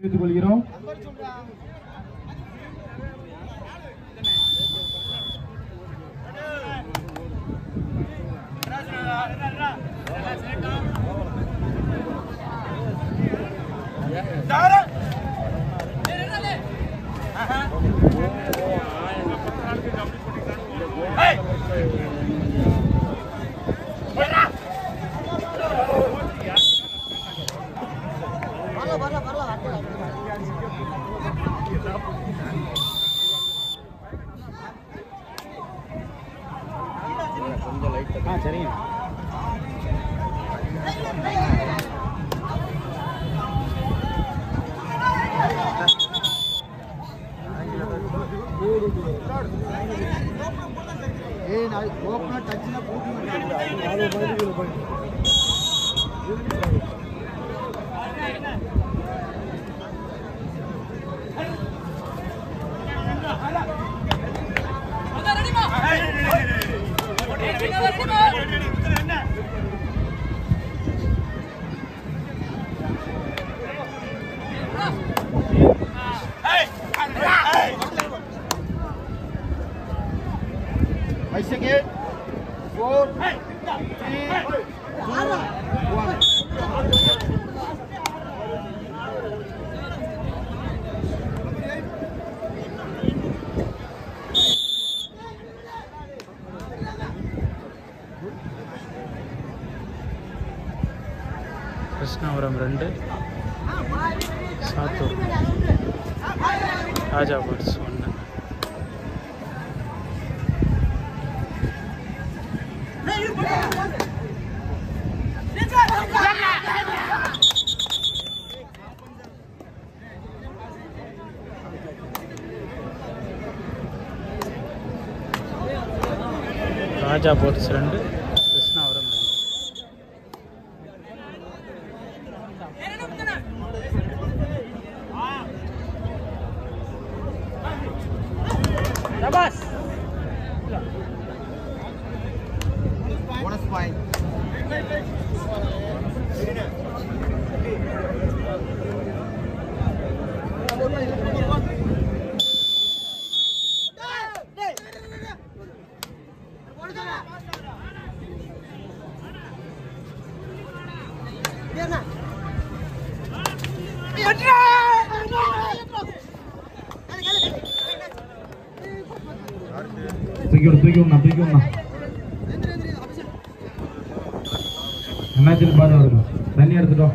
தெரிவித்துக் கொள்கிறோம் ஆ சரிங்க Five second. Four. Three. Two. One. Krishnapuram ரெண்டு சாத்தூர் ராஜா பேர்ட்ஸ் ஒன்று ராஜா போர்ட்ஸ் ரெண்டு கிருஷ்ணாபுரம் ரெண்டு Bonus point. தூக்கி விடு தூக்கி விடணும் தூக்கி விடணும் என்னாச்சுன்னு பாரு அவருக்கு தண்ணி எடுத்துட்டோம்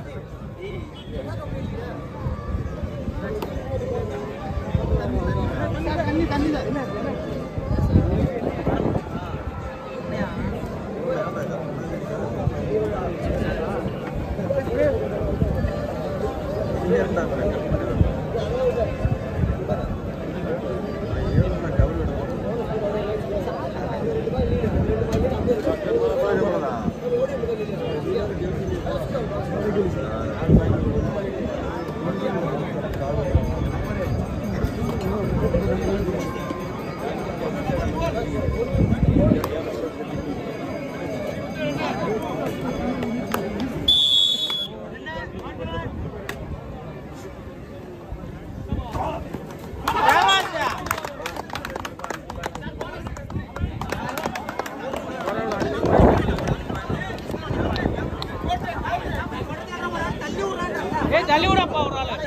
ஏய் தள்ளி விடப்பா ஒரு ஆள்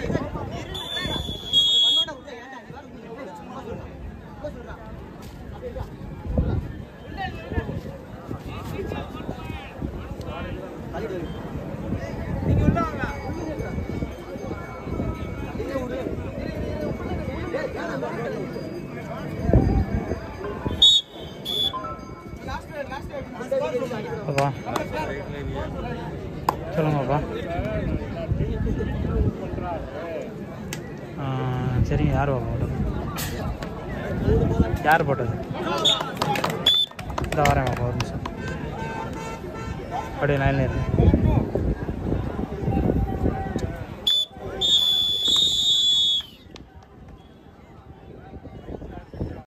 அப்பா சொல்லுங்கப்பா ஆ, சரிங்க யார் பாப்பா போட்டது யார் போட்டது இந்த வரேன் பாப்பா ஒரு நிமிஷம் அப்படியே லைனில் இருக்கு